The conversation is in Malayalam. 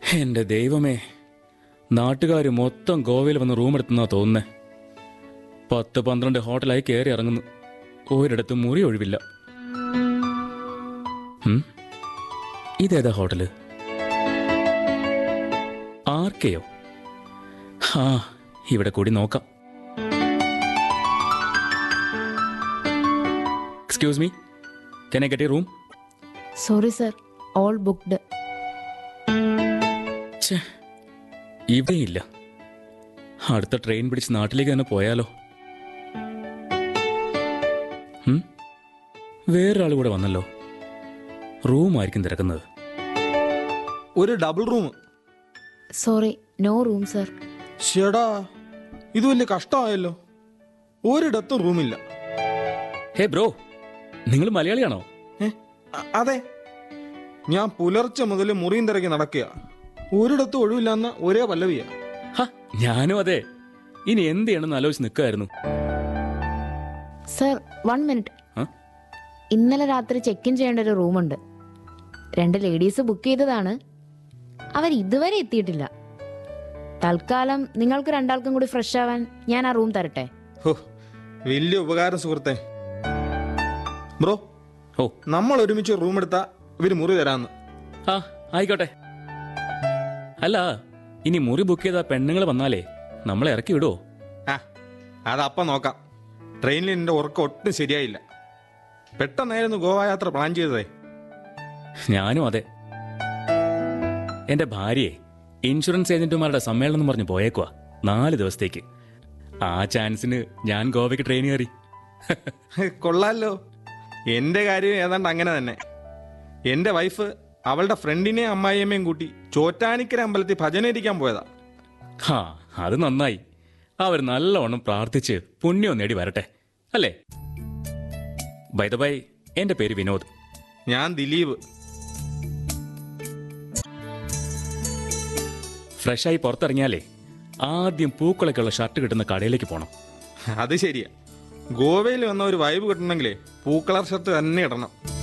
എന്റെ ദൈവമേ നാട്ടുകാർ മൊത്തം ഗോവയിൽ വന്ന് റൂം എടുത്തെന്നാ തോന്നുന്നേ പത്ത് പന്ത്രണ്ട് ഹോട്ടലായി കയറി ഇറങ്ങുന്നു ഒരിടത്തും മുറി ഒഴിവില്ല ഉം? ഇതേതാ ഹോട്ടല് ആർക്കെയോ ആ ഇവിടെ കൂടി നോക്കാം excuse me can I get a room sorry sir all booked ഛേ ഇവിടെയില്ല അടുത്ത ട്രെയിൻ പിടിച്ച് നാട്ടിലേക്ക് തന്നെ പോയാലോ ഉം? വേറൊരാൾ കൂടെ വന്നല്ലോ റൂമായിരിക്കും തിരക്കുന്നത് ഒരു double room sorry no room sir ഷെടാ ഇത് വലിയ കഷ്ടമായല്ലോ ഒരിടത്തും റൂമില്ല ഹേ ബ്രോ നിങ്ങൾ മലയാളിയാണോ ഏ? അ- അതെ ഞാൻ പുലർച്ചെ മുതൽ മുറിയും തിരക്കി നടക്കുക ഒരിടത്തും ഒഴിവില്ലാന്ന ഒരേ പല്ലവിയാ ഹ ഞാനും അതെ ഇനി എന്ത് ചെയ്യണമെന്ന് ആലോചിച്ച് നിൽക്കുമായിരുന്നു സർ വൺ മിനിറ്റ് ആ? ഇന്നലെ രാത്രി ചെക്ക് ഇൻ ചെയ്യേണ്ട ഒരു റൂമുണ്ട് രണ്ട് ലേഡീസ് ബുക്ക് ചെയ്തതാണ് അവർ ഇതുവരെ എത്തിയിട്ടില്ല തൽക്കാലം നിങ്ങൾക്ക് രണ്ടാൾക്കും കൂടി ഫ്രഷ് ആവാൻ ഞാൻ ആ റൂം തരട്ടെ ഹോ വലിയ ഉപകാരം സുഹൃത്തെ ബ്രോ ഓ നമ്മൾ ഒരുമിച്ച് റൂം എടുത്താ ഇവര് മുറി തരാന്ന് ആ ആയിക്കോട്ടെ അല്ല ഇനി മുറി ബുക്ക് ചെയ്ത പെണ്ണുങ്ങൾ വന്നാലേ നമ്മളെ ഇറക്കി വിടുവോ ആ അതപ്പം നോക്കാം ട്രെയിനിൽ എൻ്റെ ഉറക്കം ഒട്ടും ശരിയായില്ല പെട്ടെന്നായിരുന്നു ഗോവ യാത്ര പ്ലാൻ ചെയ്തതേ ഞാനും അതെ എന്റെ ഭാര്യയെ ഇൻഷുറൻസ് ഏജന്റുമാരുടെ സമ്മേളനം എന്ന് പറഞ്ഞ് പോയേക്കുവാ നാല് ദിവസത്തേക്ക് ആ ചാൻസിന് ഞാൻ ഗോവയ്ക്ക് ട്രെയിൻ കയറി കൊള്ളാലോ എൻ്റെ കാര്യം ഏതാണ്ട് അങ്ങനെ തന്നെ എൻ്റെ വൈഫ് അവളുടെ ഫ്രണ്ടിനെയും അമ്മായിയമ്മയും കൂട്ടി ചോറ്റാനിക്കര അമ്പലത്തിൽ ഭജനയിരിക്കാൻ പോയതാ ഹാ അത് നന്നായി അവർ നല്ലവണ്ണം പ്രാർത്ഥിച്ച് പുണ്യം നേടി വരട്ടെ അല്ലേ ബൈ ദ ബൈ എന്റെ പേര് വിനോദ് ഞാൻ ദിലീപ് ഫ്രഷായി പുറത്തിറങ്ങിയാലേ ആദ്യം പൂക്കളൊക്കെയുള്ള ഷർട്ട് കിട്ടുന്ന കടയിലേക്ക് പോകണം അത് ശരിയാ ഗോവയിൽ വന്ന ഒരു വൈബ് കിട്ടണമെങ്കിലേ പൂക്കളർ ഷർട്ട് തന്നെ ഇടണം